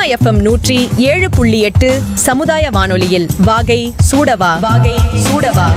FM நூற்றி ஏழு புள்ளி எட்டு சமுதாய வானொலியில் வாகை சூடவா வாகை சூடவா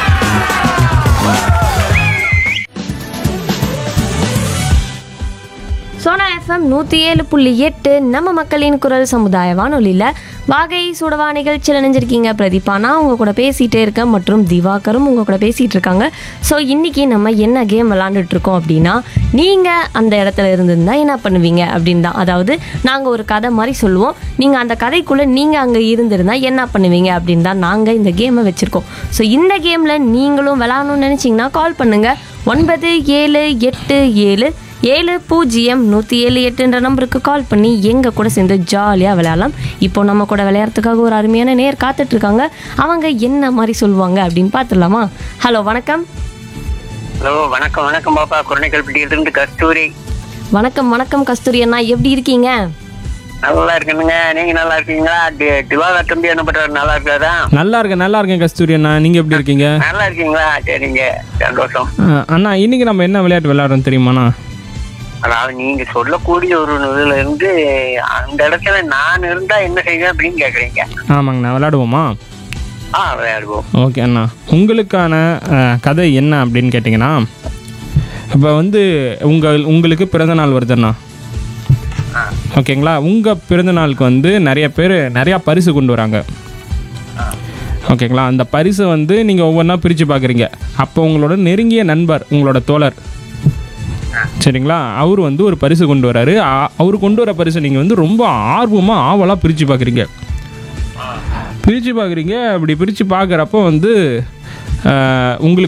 சோனா எஃப்எம் நூற்றி ஏழு புள்ளி எட்டு நம்ம மக்களின் குரல் சமுதாய வானொலியில் வாகை சுடவா நிகழ்ச்சியில் நினைஞ்சிருக்கீங்க பிரதீபா நான் உங்கள் கூட பேசிகிட்டே இருக்கேன் மற்றும் திவாகரும் உங்கள் கூட பேசிகிட்டு இருக்காங்க ஸோ இன்றைக்கி நம்ம என்ன கேம் விளாண்டுட்டு இருக்கோம் அப்படின்னா நீங்கள் அந்த இடத்துல இருந்திருந்தா என்ன பண்ணுவீங்க அப்படின்னு தான் அதாவது நாங்கள் ஒரு கதை மாதிரி சொல்லுவோம் நீங்கள் அந்த கதைக்குள்ளே நீங்கள் அங்கே இருந்திருந்தா என்ன பண்ணுவீங்க அப்படின்னு தான் நாங்கள் இந்த கேமை வச்சுருக்கோம் ஸோ இந்த கேமில் நீங்களும் விளாடணும்னு நினச்சிங்கன்னா கால் பண்ணுங்கள் ஒன்பது ஏழு எட்டு ஏழு ஏழு பூஜ்ஜியம் நூற்றி ஏழு எட்டுன்ற நம்பருக்கு கால் பண்ணி எங்கள் கூட சேர்ந்து ஜாலியாக விளையாடலாம் இப்போ நம்ம கூட விளையாடுறதுக்காக ஒரு அருமையான நேர் காத்துட்ருக்காங்க அவங்க என்ன மாதிரி சொல்லுவாங்க அப்படின்னு பார்த்துடலாமா ஹலோ வணக்கம் ஹலோ வணக்கம் வணக்கம் பாப்பா குரணைக்கல்பட்டியிலிருந்து கஸ்தூரி வணக்கம் வணக்கம் கஸ்தூரி அண்ணா எப்படி இருக்கீங்க நல்லா இருக்கணுங்க நீங்க நல்லா இருக்கீங்களா டி- திவாகர் தம்பி என்ன பண்றாரு நல்லா இருக்காரா நல்லா இருக்கேன் நல்லா இருக்கேன் கஸ்தூரி அண்ணா நீங்கள் எப்படி இருக்கீங்க நல்லா இருக்கீங்களா சரிங்க சந்தோஷம் ஆ, அண்ணா இன்னைக்கு நம்ம என்ன விளையாட்டு விளையாடுறோம் தெரியுமாண்ணா அதாவது நீங்க சொல்லக்கூடிய ஒரு இதுல இருந்து அந்த இடத்துல நான் இருந்தா என்ன செய்வேன் அப்படின்னு கேக்குறீங்க ஆமாங்கண்ணா விளையாடுவோமா ஆ விளையாடுவோம் ஓகே அண்ணா உங்களுக்கான ஆ, கதை என்ன அப்படின்னு கேட்டிங்கன்னா இப்போ வந்து உங்கள் உங்களுக்கு பிறந்த நாள் வருதுண்ணா ஓகேங்களா உங்கள் பிறந்த நாளுக்கு வந்து நிறைய பேர் நிறையா பரிசு கொண்டு வராங்க ஓகேங்களா அந்த பரிசை வந்து நீங்கள் ஒவ்வொன்றா பிரித்து பார்க்குறீங்க அப்போ உங்களோட நெருங்கிய நண்பர் உங்களோட தோழர் சரிங்களா அவர் வந்து ஒரு பரிசு கொண்டு வராரு ஆ- அவர் கொண்டு வர பரிசை நீங்கள் வந்து ரொம்ப ஆர்வமாக ஆவலாக பிரித்து பார்க்குறீங்க பிரித்து பார்க்குறீங்க அப்படி பிரித்து பார்க்குறப்போ வந்து ஆஹ், உங்களுக்கு